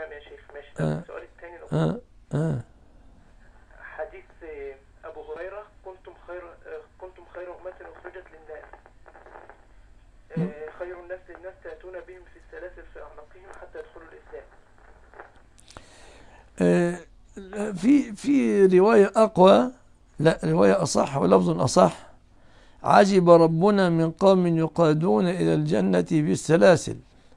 تمام يا شيخ ماشي آه. طب السؤال الثاني لو آه آه حديث آه، أبو هريرة كنتم خير آه، كنتم خير أمة أخرجت للناس آه، خير الناس للناس تأتون بهم في السلاسل في أعناقهم حتى يدخلوا الإسلام آه، في في رواية أقوى لا رواية أصح ولفظ أصح عجب ربنا من قوم يقادون إلى الجنة بالسلاسل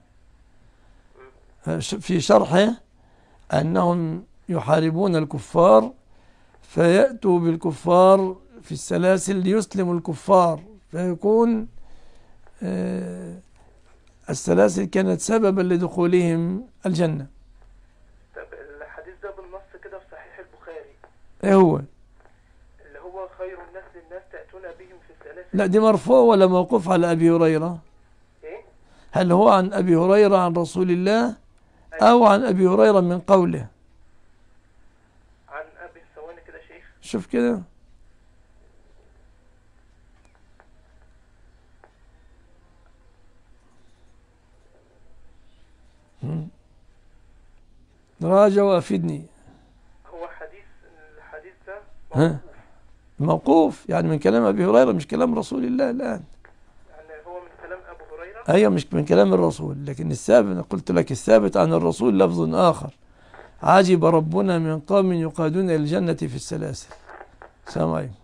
آه، ش- في شرحه أنهم يحاربون الكفار فيأتوا بالكفار في السلاسل ليسلموا الكفار فيكون آه، السلاسل كانت سببا لدخولهم الجنة طب الحديث ده بالنص كده في صحيح البخاري ايه هو اللي هو خير الناس للناس تأتون بهم في السلاسل لا دي مرفوع ولا موقوف على أبي هريرة إيه؟ هل هو عن أبي هريرة عن رسول الله أو عن أبي هريرة من قوله عن أبي ثواني كده شيخ شوف كده هم. راجع وافدني هو حديث الحديث ده ها موقوف يعني من كلام أبي هريرة مش كلام رسول الله الآن يعني هو من كلام أبو هريرة أيوة مش من كلام الرسول لكن الثابت أنا قلت لك الثابت عن الرسول لفظ آخر عجب ربنا من قوم يقادون إلى الجنة في السلاسل السلام عليكم